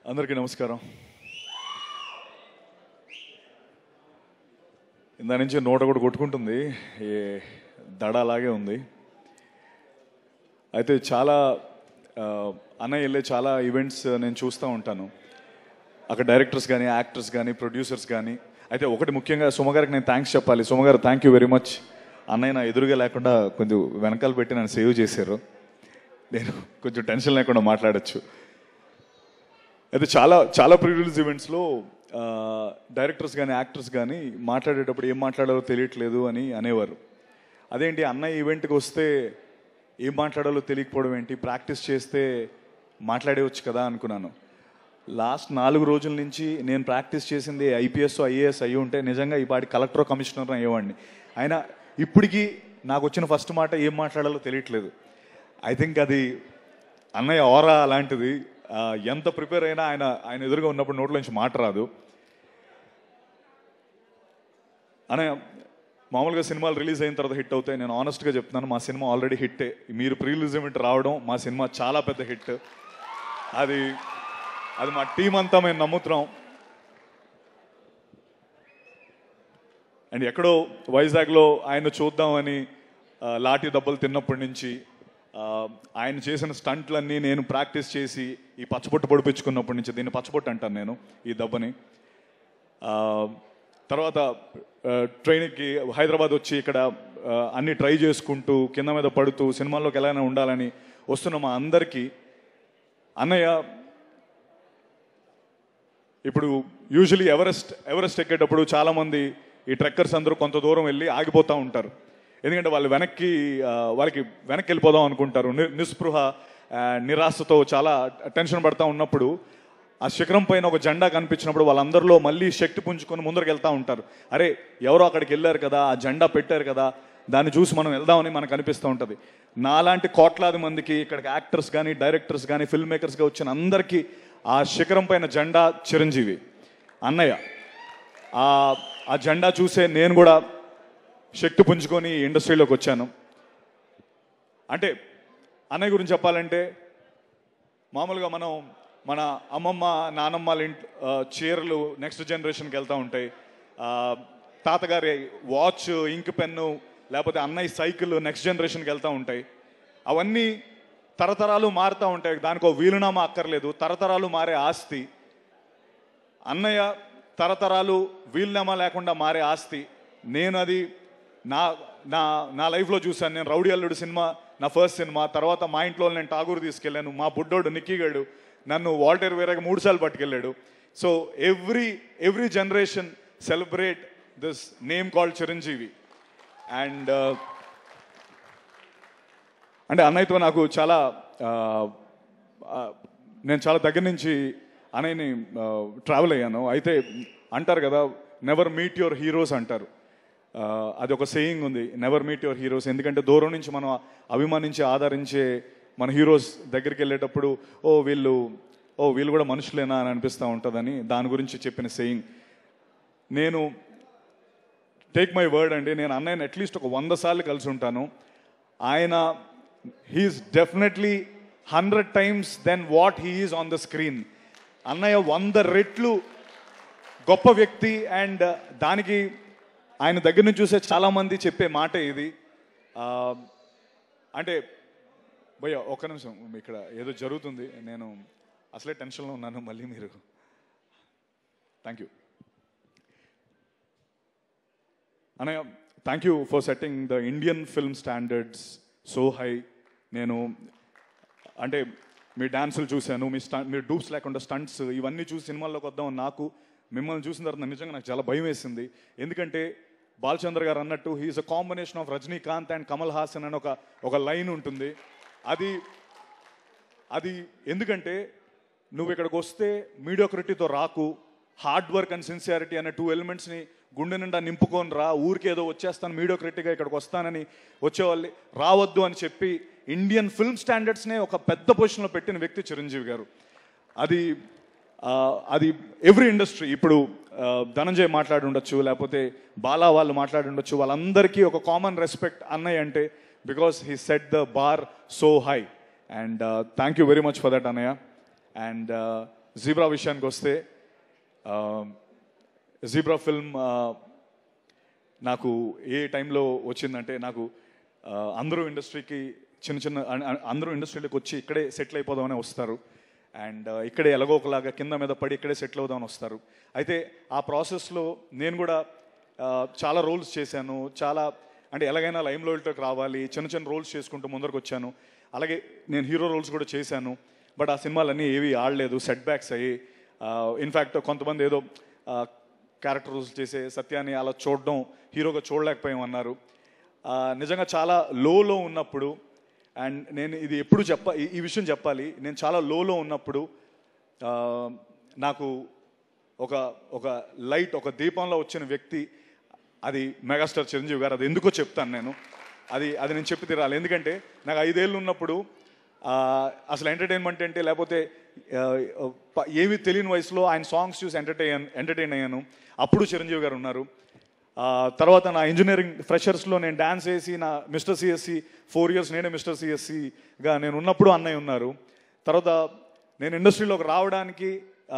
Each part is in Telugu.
అందరికీ నమస్కారం ఇందా నుంచి నోట కూడా కొట్టుకుంటుంది ఏ దడ అలాగే ఉంది అయితే చాలా ఆ, అన్నయ్య వెళ్ళే చాలా ఈవెంట్స్ నేను చూస్తూ ఉంటాను అక్కడ డైరెక్టర్స్ కానీ యాక్టర్స్ కానీ ప్రొడ్యూసర్స్ కానీ అయితే ఒకటి ముఖ్యంగా సుమగారికి నేను థ్యాంక్స్ చెప్పాలి సుమగారు థ్యాంక్ యూ వెరీ మచ్ అన్నయ్య నా ఎదురుగా లేకుండా కొంచెం వెనకాల పెట్టి నన్ను సేవ్ చేశారు నేను కొంచెం టెన్షన్ లేకుండా మాట్లాడచ్చు అయితే చాలా చాలా ప్రీ రిలీజ్ ఈవెంట్స్లో డైరెక్టర్స్ కానీ యాక్టర్స్ కానీ మాట్లాడేటప్పుడు ఏం మాట్లాడాలో తెలియట్లేదు అని అనేవారు అదేంటి అన్నయ్య ఈవెంట్కి వస్తే ఏం మాట్లాడాలో తెలియకపోవడం ఏంటి ప్రాక్టీస్ చేస్తే మాట్లాడేవచ్చు కదా అనుకున్నాను లాస్ట్ నాలుగు రోజుల నుంచి నేను ప్రాక్టీస్ చేసింది ఐపీఎస్ ఐఏఎస్ అయ్యి ఉంటే నిజంగా ఈ పాటి కలెక్టర్ కమిషనర్ అయ్యేవాడిని అయినా ఇప్పటికీ నాకు వచ్చిన ఫస్ట్ మాట ఏం మాట్లాడాలో తెలియట్లేదు ఐ థింక్ అది అన్నయ్య ఆరా అలాంటిది ఆ, ఎంత ప్రిపేర్ అయినా ఆయన ఆయన ఎదురుగా ఉన్నప్పుడు నోట్లో నుంచి మాట రాదు అన్నయ్య మామూలుగా సినిమాలు రిలీజ్ అయిన తర్వాత హిట్ అవుతాయి నేను ఆనెస్ట్గా చెప్తున్నాను మా సినిమా ఆల్రెడీ హిట్టే మీరు ప్రీ రిలీజ్ ఈవెంట్ రావడం మా సినిమా చాలా పెద్ద హిట్ అది అది మా టీం అంతా మేము నమ్ముతున్నాం అండ్ ఎక్కడో వైజాగ్లో ఆయన చూద్దామని ఆ, లాఠీ దెబ్బలు తిన్నప్పటి నుంచి ఆ, ఆయన చేసిన స్టంట్లన్నీ నేను ప్రాక్టీస్ చేసి ఈ పచ్చబొట్టు పొడిపించుకున్నప్పటి నుంచి దీన్ని పచ్చబొట్టు అంటాను నేను ఈ దెబ్బని ఆ, తర్వాత ఆ, ట్రైన్కి హైదరాబాద్ వచ్చి ఇక్కడ ఆ, అన్ని ట్రై చేసుకుంటూ కింద మీద పడుతూ సినిమాల్లోకి ఎలాగైనా ఉండాలని వస్తున్న మా అందరికీ అన్నయ్య ఇప్పుడు యూజువలీ ఎవరెస్ట్ ఎవరెస్ట్ ఎక్కేటప్పుడు చాలామంది ఈ ట్రెక్కర్స్ అందరూ కొంత దూరం వెళ్ళి ఆగిపోతూ ఉంటారు ఎందుకంటే వాళ్ళు వెనక్కి ఆ, వాళ్ళకి వెనక్కి వెళ్ళిపోదాం అనుకుంటారు ని- నిస్పృహ ఆ, నిరాశతో చాలా టెన్షన్ పడతా ఉన్నప్పుడు ఆ శిఖరం పైన ఒక జెండా కనిపించినప్పుడు వాళ్ళందరిలో మళ్ళీ శక్తి పుంజుకొని ముందరికి వెళ్తూ ఉంటారు అరే ఎవరో అక్కడికి వెళ్ళారు కదా ఆ జెండా పెట్టారు కదా దాన్ని చూసి మనం వెళ్దామని మనకు అనిపిస్తూ ఉంటుంది నాలాంటి కోట్లాది మందికి ఇక్కడికి యాక్టర్స్ కానీ డైరెక్టర్స్ కానీ ఫిల్మ్ మేకర్స్గా వచ్చిన అందరికీ ఆ శిఖరం పైన జెండా చిరంజీవి అన్నయ్య ఆ ఆ జెండా చూసే నేను కూడా శక్తి పుంజుకొని ఈ ఇండస్ట్రీలోకి వచ్చాను అంటే అన్నయ్య గురించి చెప్పాలంటే మామూలుగా మనం మన అమ్మమ్మ నానమ్మల ఇంట్ ఆ, చీరలు నెక్స్ట్ జనరేషన్కి వెళ్తూ ఉంటాయి ఆ, తాతగారి వాచ్ ఇంక్ పెన్ను లేకపోతే అన్నయ్య సైకిల్ నెక్స్ట్ జనరేషన్కి వెళ్తూ ఉంటాయి అవన్నీ తరతరాలు మారుతూ ఉంటాయి దానికి ఒక వీలునామా అక్కర్లేదు తరతరాలు మారే ఆస్తి అన్నయ్య తరతరాలు వీలునామా లేకుండా మారే ఆస్తి నేను అది నా నా నా లైఫ్లో చూశాను నేను రౌడీ అల్లుడు సినిమా నా ఫస్ట్ సినిమా తర్వాత మా ఇంట్లో నేను టాగూర్ తీసుకెళ్ళాను మా బుడ్డోడు నిక్కిగాడు నన్ను వాల్టర్ వేరేగా మూడు సార్లు పట్టుకెళ్ళాడు so every every generation celebrate this name called Chiranjeevi and అంటే అన్నయ్యతో నాకు చాలా ఆ, ఆ, నేను చాలా దగ్గర నుంచి అన్నయ్యని ట్రావెల్ అయ్యాను అయితే అంటారు కదా నెవర్ మీట్ యువర్ హీరోస్ అంటారు ఆ, అది ఒక సేయింగ్ ఉంది నెవర్ మీట్ యువర్ హీరోస్ ఎందుకంటే దూరం నుంచి మనం అభిమానించి ఆదరించే మన హీరోస్ దగ్గరికి వెళ్ళేటప్పుడు ఓ వీళ్ళు ఓ వీళ్ళు కూడా మనుషులేనా అని అనిపిస్తూ ఉంటుందని దాని గురించి చెప్పిన సేయింగ్ నేను టేక్ మై వర్డ్ అండి నేను అన్నయ్యని అట్లీస్ట్ ఒక వంద సార్లు కలిసి ఉంటాను ఆయన he's definitely hundred times then what he's on the screen అన్నయ్య వంద రెట్లు గొప్ప వ్యక్తి అండ్ దానికి ఆయన దగ్గర నుంచి చూసే చాలామంది చెప్పే మాట ఇది ఆ, అంటే భయ్య ఒక్క నిమిషం ఇక్కడ ఏదో జరుగుతుంది నేను అసలే టెన్షన్లో ఉన్నాను మళ్ళీ మీరు థ్యాంక్ యూ అన్నయ్య thank you for setting the Indian film standards so high నేను అంటే మీ డాన్సులు చూశాను మీ స్టంట్ మీరు డూప్స్ లేకుండా స్టంట్స్ ఇవన్నీ చూసి సినిమాల్లోకి వద్దాం నాకు మిమ్మల్ని చూసిన తర్వాత నిజంగా నాకు చాలా భయం వేసింది ఎందుకంటే బాలచంద్ర గారు అన్నట్టు he's a combination of Rajinikanth and Kamal Haasan అని ఒక ఒక లైన్ ఉంటుంది అది అది ఎందుకంటే నువ్వు ఇక్కడికి వస్తే మీడియోక్రిటీతో రాకు హార్డ్ వర్క్ అండ్ సిన్సియారిటీ అనే టూ ఎలిమెంట్స్ని గుండె నిండా నింపుకొని రా ఊరికి ఏదో వచ్చేస్తాను మీడియోక్రిటీగా ఇక్కడికి వస్తానని వచ్చేవాళ్ళు రావద్దు అని చెప్పి ఇండియన్ ఫిల్మ్ స్టాండర్డ్స్నే ఒక పెద్ద పొజిషన్లో పెట్టిన వ్యక్తి చిరంజీవి గారు అది ఆ, అది ఎవ్రీ ఇండస్ట్రీ ఇప్పుడు ఆ, ధనంజయ్ మాట్లాడి ఉండొచ్చు లేకపోతే బాలా వాళ్ళు మాట్లాడి ఉండొచ్చు వాళ్ళందరికీ ఒక కామన్ రెస్పెక్ట్ అన్నయ్య అంటే because he set the bar so high and thank you very much for that అన్నయ్య అండ్ జీబ్రా విషయానికి వస్తే జీబ్రా ఫిల్మ్ నాకు ఏ టైంలో వచ్చిందంటే నాకు ఆ, అందరూ ఇండస్ట్రీకి చిన్న చిన్న అన్- అన్- అందరూ ఇండస్ట్రీలోకి వచ్చి ఇక్కడే సెటిల్ అయిపోదామని వస్తారు అండ్ ఇక్కడే ఎలాగో ఒకలాగా కింద మీద పడి ఇక్కడే సెటిల్ అవుదామని వస్తారు అయితే ఆ ప్రాసెస్లో నేను కూడా ఆ, చాలా రోల్స్ చేశాను చాలా అంటే ఎలాగైనా లైమ్ లోల్ట్లోకి రావాలి చిన్న చిన్న రోల్స్ చేసుకుంటూ ముందరకు వచ్చాను అలాగే నేను హీరో రోల్స్ కూడా చేశాను బట్ ఆ సినిమాలన్నీ ఏవి ఆడలేదు సెట్ బ్యాక్స్ అయ్యి ఇన్ఫ్యాక్ట్ కొంతమంది ఏదో క్యారెక్టర్ రోల్స్ చేసే సత్యాన్ని అలా చూడడం హీరోగా చూడలేకపోయామన్నారు ఆ, నిజంగా చాలా లోలో ఉన్నప్పుడు అండ్ నేను ఇది ఎప్పుడు చెప్ప ఈ- ఈ విషయం చెప్పాలి నేను చాలా లోలో ఉన్నప్పుడు ఆ, నాకు ఒక ఒక లైట్ ఒక దీపంలో వచ్చిన వ్యక్తి అది మెగాస్టార్ చిరంజీవి గారు అది ఎందుకో చెప్తాను నేను అది అది నేను చెప్పి తీరాలి ఎందుకంటే నాకు ఐదేళ్ళు ఉన్నప్పుడు ఆ, అసలు ఎంటర్టైన్మెంట్ అంటే లేకపోతే ఆ, ప- ఏమీ తెలియని వయసులో ఆయన సాంగ్స్ చూసి ఎంటర్టైన్ ఎంటర్టైన్ అయ్యాను అప్పుడు చిరంజీవి గారు ఉన్నారు ఆ, తర్వాత నా ఇంజనీరింగ్ ఫ్రెషర్స్లో నేను డాన్స్ వేసి నా మిస్టర్ సిఎస్సి ఫోర్ ఇయర్స్ నేనే మిస్టర్ సిఎస్సిగా నేను ఉన్నప్పుడు అన్నయ్య ఉన్నారు తర్వాత నేను ఇండస్ట్రీలోకి రావడానికి ఆ,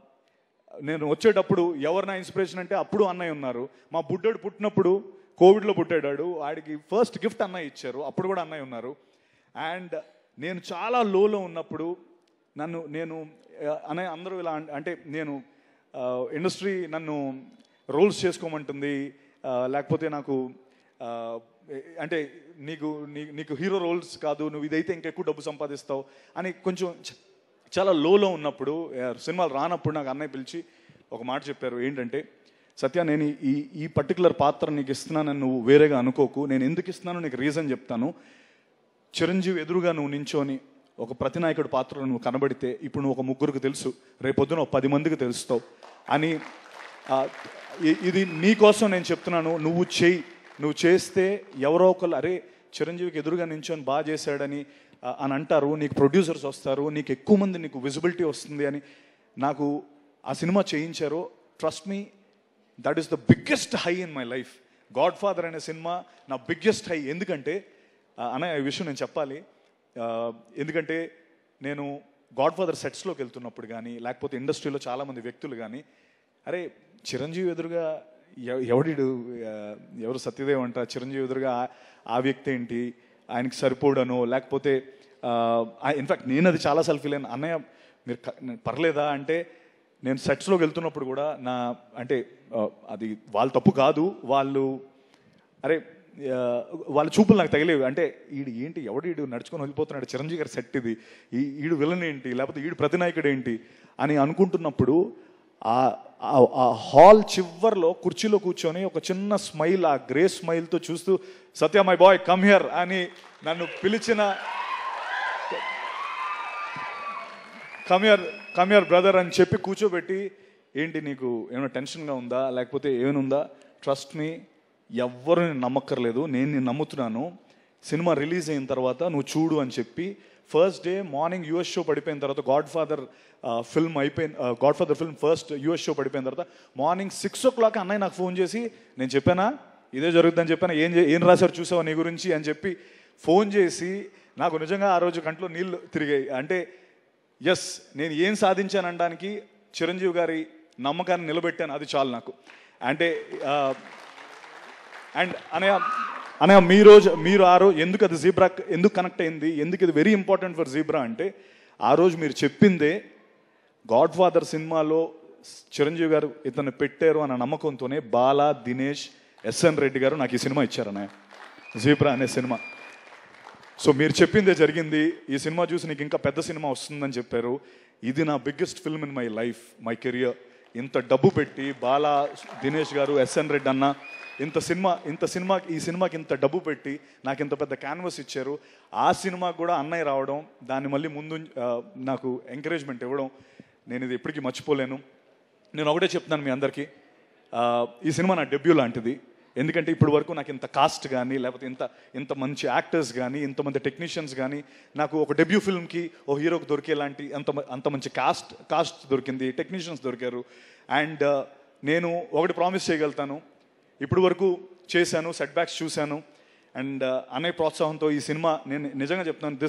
నేను వచ్చేటప్పుడు ఎవరు నా ఇన్స్పిరేషన్ అంటే అప్పుడు అన్నయ్య ఉన్నారు మా బుడ్డోడు పుట్టినప్పుడు కోవిడ్లో పుట్టాడు వాడికి ఫస్ట్ గిఫ్ట్ అన్నయ్య ఇచ్చారు అప్పుడు కూడా అన్నయ్య ఉన్నారు అండ్ నేను చాలా లోలో ఉన్నప్పుడు నన్ను నేను ఆ, అనే అందరూ ఇలా అన్- అంటే నేను ఇండస్ట్రీ నన్ను రోల్స్ చేసుకోమంటుంది ఆ, లేకపోతే నాకు ఆ, అంటే నీకు నీ- నీకు హీరో రోల్స్ కాదు నువ్వు ఇదైతే ఇంకెక్కువ డబ్బు సంపాదిస్తావు అని కొంచెం చ- చాలా లోలో ఉన్నప్పుడు ఆ, సినిమాలు రానప్పుడు నాకు అన్నయ్య పిలిచి ఒక మాట చెప్పారు ఏంటంటే సత్య నేను ఈ ఈ పర్టికులర్ పాత్ర నీకు ఇస్తున్నానని నువ్వు వేరేగా అనుకోకు నేను ఎందుకు ఇస్తున్నానో నీకు రీజన్ చెప్తాను చిరంజీవి ఎదురుగా నువ్వు నించోని ఒక ప్రతినాయకుడి పాత్రలో నువ్వు కనబడితే ఇప్పుడు నువ్వు ఒక ముగ్గురికి తెలుసు రేపొద్దున ఒక పది మందికి తెలుస్తావు అని ఆ, ఇ- ఇది నీ కోసం నేను చెప్తున్నాను నువ్వు చెయ్యి నువ్వు చేస్తే ఎవరో ఒకళ్ళు అరే చిరంజీవికి ఎదురుగా నించొని బాగా చేశాడని ఆ, అని అంటారు నీకు ప్రొడ్యూసర్స్ వస్తారు నీకు ఎక్కువ మంది నీకు విజిబిలిటీ వస్తుంది అని నాకు ఆ సినిమా చేయించారు trust me that is the biggest high in my life Godfather అనే సినిమా నా బిగ్గెస్ట్ హై ఎందుకంటే ఆ, అనే ఈ విషయం నేను చెప్పాలి ఆ, ఎందుకంటే నేను గాడ్ ఫాదర్ సెట్స్లోకి వెళ్తున్నప్పుడు కానీ లేకపోతే ఇండస్ట్రీలో చాలామంది వ్యక్తులు కానీ అరే చిరంజీవి ఎదురుగా ఎవ- ఎవడిడు ఆ, ఎవరు సత్యదేవ్ అంట చిరంజీవి ఎదురుగా ఆ- ఆ వ్యక్తి ఏంటి ఆయనకి సరిపోడను లేకపోతే ఇన్ఫాక్ట్ నేను అది చాలాసార్లు ఫీల్ అయిన అన్నయ్య మీరు క- పర్లేదా అంటే నేను సెట్స్లోకి వెళ్తున్నప్పుడు కూడా నా అంటే ఆ, అది వాళ్ళ తప్పు కాదు వాళ్ళు అరే ఆ, వాళ్ళ చూపులు నాకు తగిలేవి అంటే ఈడు ఏంటి ఎవడు ఈడు నడుచుకొని వెళ్ళిపోతున్నాడు చిరంజీవి గారి సెట్ ఇది ఈ ఈడు విలన్ ఏంటి లేకపోతే ఈడు ప్రతినాయకుడు ఏంటి అని అనుకుంటున్నప్పుడు ఆ ఆ- ఆ హాల్ చివర్లో కుర్చీలో కూర్చొని ఒక చిన్న స్మైల్ ఆ గ్రే స్మైల్తో చూస్తూ Satya my boy come here అని నన్ను పిలిచిన కమియర్ కమియర్ బ్రదర్ అని చెప్పి కూర్చోబెట్టి ఏంటి నీకు ఏమైనా టెన్షన్గా ఉందా లేకపోతే ఏమైనా ఉందా ట్రస్ట్ మీ ఎవ్వరు నేను నమ్మక్కర్లేదు నేను నేను నమ్ముతున్నాను సినిమా రిలీజ్ అయిన తర్వాత నువ్వు చూడు అని చెప్పి first day morning US show పడిపోయిన తర్వాత గాడ్ ఫాదర్ ఫిల్మ్ అయిపోయిన Godfather film first US show పడిపోయిన తర్వాత మార్నింగ్ సిక్స్ ఓ క్లాక్ అన్నయ్య నాకు ఫోన్ చేసి నేను చెప్పానా ఇదే జరుగుతుందని చెప్పాను ఏం చే- ఏం రాశారు చూసావా నీ గురించి అని చెప్పి ఫోన్ చేసి నాకు నిజంగా ఆ రోజు కంట్లో నీళ్ళు తిరిగాయి అంటే ఎస్ నేను ఏం సాధించాననడానికి చిరంజీవి గారి నమ్మకాన్ని నిలబెట్టాను అది చాలు నాకు అంటే అండ్ అనయ అనయ మీ రోజు మీరు ఆ రోజు ఎందుకు అది జీబ్రా ఎందుకు కనెక్ట్ అయింది ఎందుకు ఇది వెరీ ఇంపార్టెంట్ ఫర్ జీబ్రా అంటే ఆ రోజు మీరు చెప్పిందే గాడ్ ఫాదర్ సినిమాలో చిరంజీవి గారు ఇతను పెట్టారు అన్న నమ్మకంతోనే బాలా దినేష్ ఎస్ఎన్ రెడ్డి గారు నాకు ఈ సినిమా ఇచ్చారు అన్నయ్య జీబ్రా అనే సినిమా సో మీరు చెప్పిందే జరిగింది ఈ సినిమా చూసి నీకు ఇంకా పెద్ద సినిమా వస్తుందని చెప్పారు ఇది నా biggest film in my life my career ఇంత డబ్బు పెట్టి బాలా దినేష్ గారు ఎస్ఎన్ రెడ్డి అన్న ఇంత సినిమా ఇంత సినిమా ఈ సినిమాకి ఇంత డబ్బు పెట్టి నాకు ఇంత పెద్ద క్యాన్వస్ ఇచ్చారు ఆ సినిమాకి కూడా అన్నయ్య రావడం దాన్ని మళ్ళీ ముందు ఆ, నాకు ఎంకరేజ్మెంట్ ఇవ్వడం నేను ఇది ఎప్పటికీ మర్చిపోలేను నేను ఒకటే చెప్తున్నాను మీ అందరికీ ఆ, ఈ సినిమా నా డెబ్యూ లాంటిది ఎందుకంటే ఇప్పటి వరకు నాకు ఇంత కాస్ట్ కానీ లేకపోతే ఇంత ఇంత మంచి యాక్టర్స్ కానీ ఇంతమంది టెక్నీషియన్స్ కానీ నాకు ఒక డెబ్యూ ఫిల్మ్కి ఓ హీరోకి దొరికేలాంటి అంత మ- అంత మంచి కాస్ట్ కాస్ట్ దొరికింది టెక్నీషియన్స్ దొరికారు అండ్ నేను ఒకటి ప్రామిస్ చేయగలుగుతాను ఇప్పటి వరకు చేశాను సెట్ బ్యాక్స్ చూశాను అండ్ అనే ప్రోత్సాహంతో ఈ సినిమా నేను నిజంగా చెప్తాను this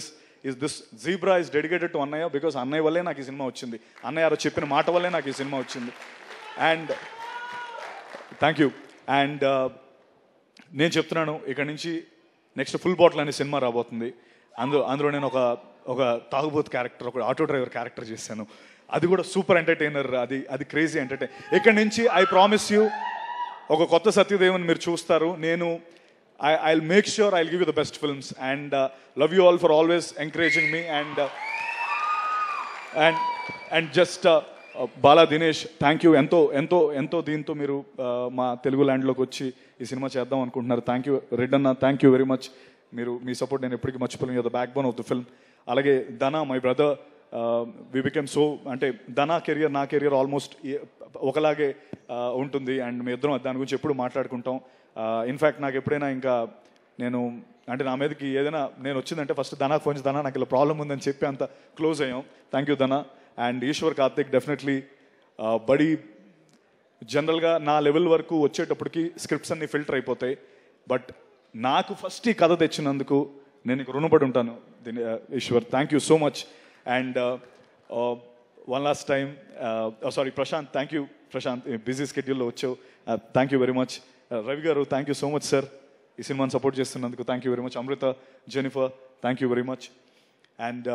is this Zebra is dedicated to అన్నయ్య బికాస్ అన్నయ్య వల్లే నాకు ఈ సినిమా వచ్చింది అన్నయ్య గారు చెప్పిన మాట వల్లే నాకు ఈ సినిమా వచ్చింది అండ్ థ్యాంక్ యూ అండ్ నేను చెప్తున్నాను ఇక్కడ నుంచి నెక్స్ట్ ఫుల్ బాటిల్ అనే సినిమా రాబోతుంది అందులో అందులో నేను ఒక ఒక తాగుబోతు క్యారెక్టర్ ఒక ఆటో డ్రైవర్ క్యారెక్టర్ చేశాను అది కూడా సూపర్ ఎంటర్టైనర్ అది అది క్రేజీ ఎంటర్టైన్ ఇక్కడ నుంచి ఐ ప్రామిస్ యూ ఒక కొత్త సత్యదేవన్ మీరు చూస్తారు నేను I I make sure I give you the best films and love you all for always encouraging me and and and just Bala Dinesh thank you ఎంతో ఎంతో ఎంతో దీంతో మీరు uh, మా తెలుగు ల్యాండ్లోకి వచ్చి ఈ సినిమా చేద్దాం అనుకుంటున్నారు థ్యాంక్ యూ రెడ్ అన్న థ్యాంక్ యూ వెరీ మచ్ మీరు మీ సపోర్ట్ నేను ఎప్పటికీ మర్చిపోలేను the backbone of the film అలాగే Dhana my brother we became so అంటే ధనా కెరియర్ నా కెరియర్ ఆల్మోస్ట్ ఒకలాగే uh, ఉంటుంది అండ్ మీ ఇద్దరం దాని గురించి ఎప్పుడు మాట్లాడుకుంటాం ఇన్ఫ్యాక్ట్ నాకు ఎప్పుడైనా ఇంకా నేను అంటే నా మీదకి ఏదైనా నేను వచ్చిందంటే ఫస్ట్ ధనా ఫోన్ చేసి ధనా నాకు ఇలా ప్రాబ్లం ఉందని చెప్పి అంత క్లోజ్ అయ్యాం thank you Dhana and Eshwar Karthik definitely buddy జనరల్గా నా లెవెల్ వరకు వచ్చేటప్పటికి స్క్రిప్ట్స్ అన్ని ఫిల్టర్ అయిపోతాయి బట్ నాకు ఫస్ట్ ఈ కథ తెచ్చినందుకు నేను నీకు రుణపడి ఉంటాను దీని uh, Eshwar thank you so much and one last time sorry Prashanth thank you Prashanth busy స్కెడ్యూల్లో వచ్చావు thank you very much Ravi garu thank you so much sir ఈ సినిమాని సపోర్ట్ చేస్తున్నందుకు thank you very much Amrutha Jennifer thank you very much and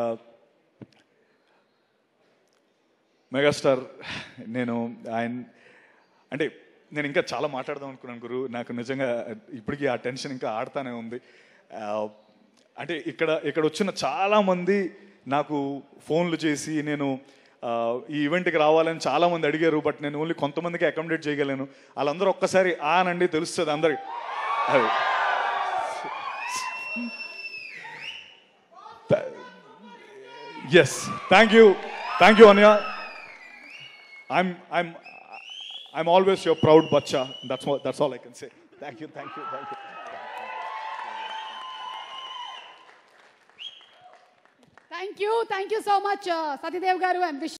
megastar నేను ఆయన అంటే నేను ఇంకా చాలా మాట్లాడదాం అనుకున్నాను గురు నాకు నిజంగా ఇప్పటికీ ఆ టెన్షన్ ఇంకా ఆడుతానే ఉంది ఆ, అంటే ఇక్కడ ఇక్కడ వచ్చిన చాలా మంది నాకు ఫోన్లు చేసి నేను ఆ, ఈ ఈవెంట్కి రావాలని చాలా మంది అడిగారు బట్ నేను ఓన్లీ కొంతమందికి అకామిడేట్ చేయగలను వాళ్ళందరూ ఒక్కసారి ఆనండి తెలుస్తుంది అందరికి అది yes thank you thank you Anya I'm I'm I'm always your proud bacha. That's what that's all I can say. Thank you, thank you, thank you. Thank you thank you so much Satyadev garu and wish